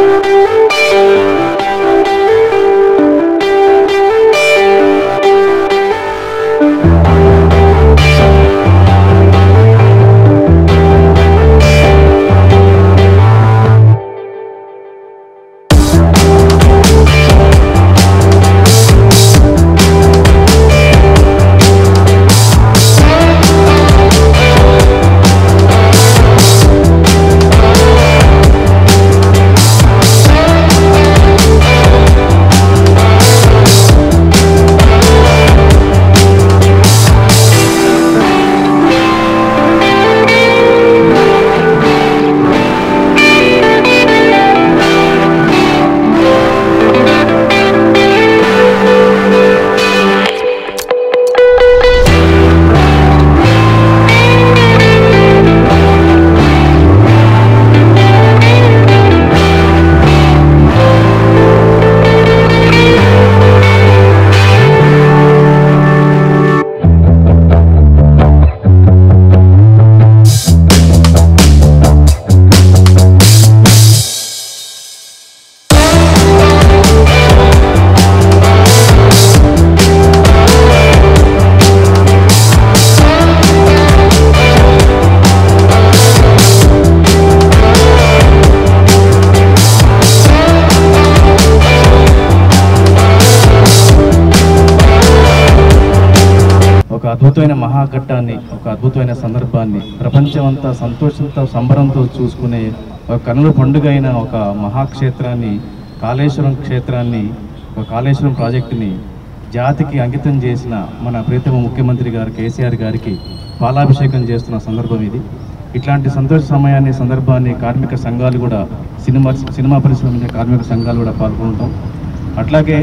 ఒక అద్భుతమైన మహాఘట్టాన్ని ఒక అద్భుతమైన సందర్భాన్ని ప్రపంచమంతా సంతోషంతో సంబరంతో చూసుకునే ఒక కనుల పండుగ అయిన ఒక మహాక్షేత్రాన్ని కాళేశ్వరం క్షేత్రాన్ని ఒక కాళేశ్వరం ప్రాజెక్టుని జాతికి అంకితం చేసిన మన ప్రీతమ ముఖ్యమంత్రి గారు కేసీఆర్ గారికి పాలాభిషేకం చేస్తున్న సందర్భం ఇది ఇట్లాంటి సంతోష సమయాన్ని సందర్భాన్ని కార్మిక సంఘాలు కూడా సినిమా సినిమా పరిశ్రమ కార్మిక సంఘాలు కూడా పాల్గొంటాం అట్లాగే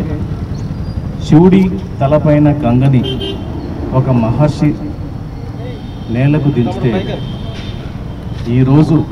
శివుడి తలపైన గంగని ఒక మహర్షి నేలకు దించితే ఈరోజు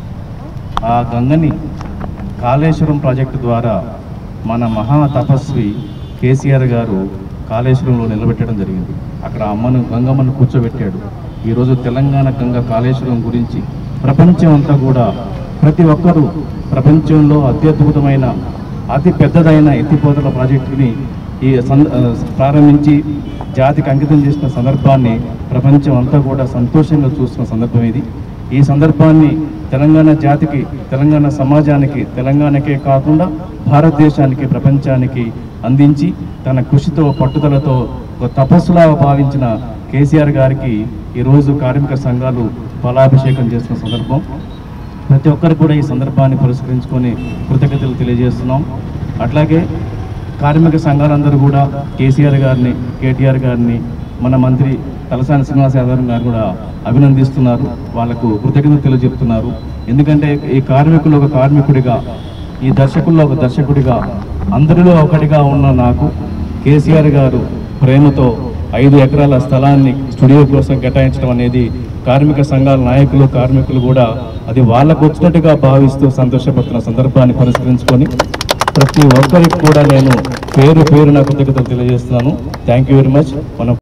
ఆ గంగని కాళేశ్వరం ప్రాజెక్టు ద్వారా మన మహా తపస్వి కేసీఆర్ గారు కాళేశ్వరంలో నిలబెట్టడం జరిగింది అక్కడ అమ్మను గంగమ్మను కూర్చోబెట్టాడు ఈరోజు తెలంగాణ గంగ కాళేశ్వరం గురించి ప్రపంచం అంతా కూడా ప్రతి ఒక్కరూ ప్రపంచంలో అత్యద్భుతమైన అతి పెద్దదైన ఎత్తిపోతల ప్రాజెక్టుని ఈ సంద ఆ, ప్రారంభించి జాతికి అంకితం చేసిన సందర్భాన్ని ప్రపంచం అంతా కూడా సంతోషంగా చూస్తున్న సందర్భం ఇది ఈ సందర్భాన్ని తెలంగాణ జాతికి తెలంగాణ సమాజానికి తెలంగాణకే కాకుండా భారతదేశానికి ప్రపంచానికి అందించి తన కృషితో పట్టుదలతో ఒక తపస్సులా భావించిన కేసీఆర్ గారికి ఈరోజు కార్మిక సంఘాలు ఫలాభిషేకం చేస్తున్న సందర్భం ప్రతి ఒక్కరు కూడా ఈ సందర్భాన్ని పురస్కరించుకొని కృతజ్ఞతలు తెలియజేస్తున్నాం అట్లాగే కార్మిక సంఘాలందరూ కూడా కేసీఆర్ గారిని కేటీఆర్ గారిని మన మంత్రి తలసాని శ్రీనివాస యాదవ్ గారు కూడా అభినందిస్తున్నారు వాళ్ళకు కృతజ్ఞతలు తెలియజెప్తున్నారు ఎందుకంటే ఈ కార్మికులు ఒక కార్మికుడిగా ఈ దర్శకుల్లో ఒక దర్శకుడిగా అందరిలో ఒకటిగా ఉన్న నాకు కేసీఆర్ గారు ప్రేమతో ఐదు ఎకరాల స్థలాన్ని స్టూడియో కోసం కేటాయించడం అనేది కార్మిక సంఘాల నాయకులు కార్మికులు కూడా అది వాళ్ళకు వచ్చినట్టుగా భావిస్తూ సంతోషపడుతున్న సందర్భాన్ని పురస్కరించుకొని ప్రతి ఒక్కరికి కూడా నేను పేరు పేరు నా కృతజ్ఞతలు తెలియజేస్తున్నాను థ్యాంక్ యూ వెరీ మచ్ మనం